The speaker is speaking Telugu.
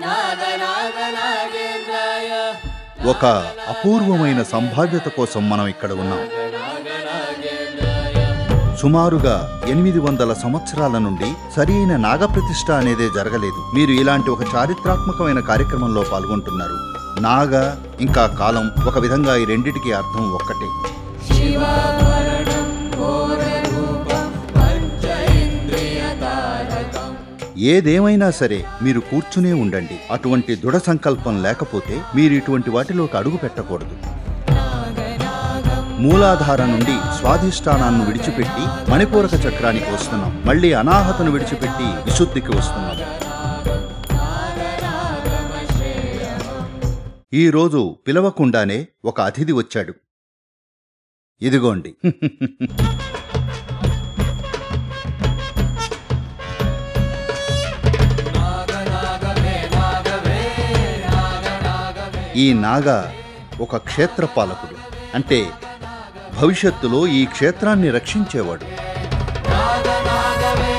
ఒక అపూర్వమైన సంభావ్యత కోసం మనం ఇక్కడ ఉన్నాం సుమారుగా ఎనిమిది వందల సంవత్సరాల నుండి సరైన నాగప్రతిష్ఠ అనేదే జరగలేదు మీరు ఇలాంటి ఒక చారిత్రాత్మకమైన కార్యక్రమంలో పాల్గొంటున్నారు నాగ ఇంకా కాలం ఒక విధంగా ఈ రెండిటికి అర్థం ఒక్కటే ఏదేమైనా సరే మీరు కూర్చునే ఉండండి అటువంటి దృఢ సంకల్పం లేకపోతే మీరు ఇటువంటి వాటిలోకి అడుగు పెట్టకూడదు మూలాధార నుండి స్వాధిష్టానాన్ని విడిచిపెట్టి మణిపూరక చక్రానికి వస్తున్నాం మళ్ళీ అనాహతను విడిచిపెట్టి విశుద్ధికి వస్తున్నాం ఈ రోజు పిలవకుండానే ఒక అతిథి వచ్చాడు ఇదిగోండి ఈ నాగ ఒక క్షేత్రపాలకుడు అంటే భవిష్యత్తులో ఈ క్షేత్రాన్ని రక్షించేవాడు నాగ నాగవే